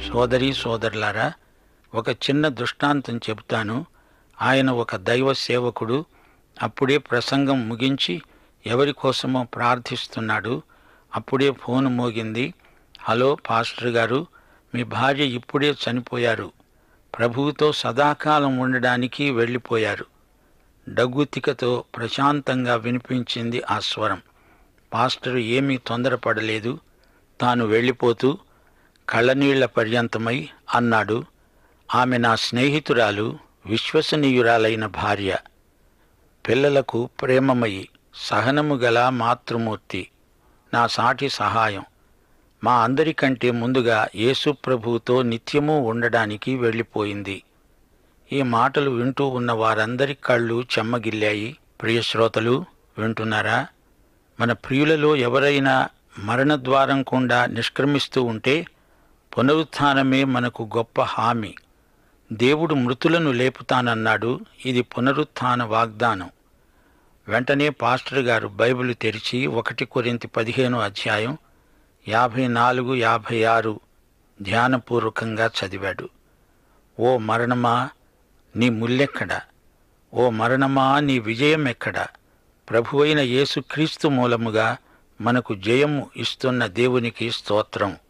సోదరీ సోదరులారా ఒక చిన్న దృష్టాంతం చెబుతాను ఆయన ఒక దైవ సేవకుడు అప్పుడే ప్రసంగం ముగించి ఎవరి కోసమో ప్రార్థిస్తున్నాడు అప్పుడే ఫోన్ మోగింది హలో పాస్టర్ గారు మీ భార్య ఇప్పుడే చనిపోయారు ప్రభువుతో సదాకాలం ఉండడానికి వెళ్ళిపోయారు డగ్గుతికతో ప్రశాంతంగా వినిపించింది ఆ స్వరం పాస్టర్ ఏమీ తొందరపడలేదు తాను వెళ్ళిపోతూ కళ్ళనీళ్ల పర్యంతమై అన్నాడు ఆమె నా స్నేహితురాలు విశ్వసనీయురాలైన భార్య పిల్లలకు ప్రేమమయి సహనము గల మాతృమూర్తి నా సాటి సహాయం మా అందరికంటే ముందుగా యేసు ప్రభువుతో నిత్యము ఉండడానికి వెళ్ళిపోయింది ఈ మాటలు వింటూ ఉన్న వారందరి కళ్ళు చెమ్మగిల్లాయి ప్రియ శ్రోతలు వింటున్నారా మన ప్రియులలో ఎవరైనా మరణద్వారం గుండా నిష్క్రమిస్తూ ఉంటే పునరుత్థానమే మనకు గొప్ప హామీ దేవుడు మృతులను లేపుతానన్నాడు ఇది పునరుత్థాన వాగ్దానం వెంటనే పాస్టర్ గారు బైబిల్ తెరిచి ఒకటి కొరింతి పదిహేను అధ్యాయం యాభై నాలుగు యాభై ఆరు ధ్యానపూర్వకంగా చదివాడు ఓ మరణమా నీ ముల్లెక్కడ ఓ మరణమా నీ విజయం ఎక్కడ ప్రభువైన యేసుక్రీస్తు మూలముగా మనకు జయము ఇస్తున్న దేవునికి స్తోత్రం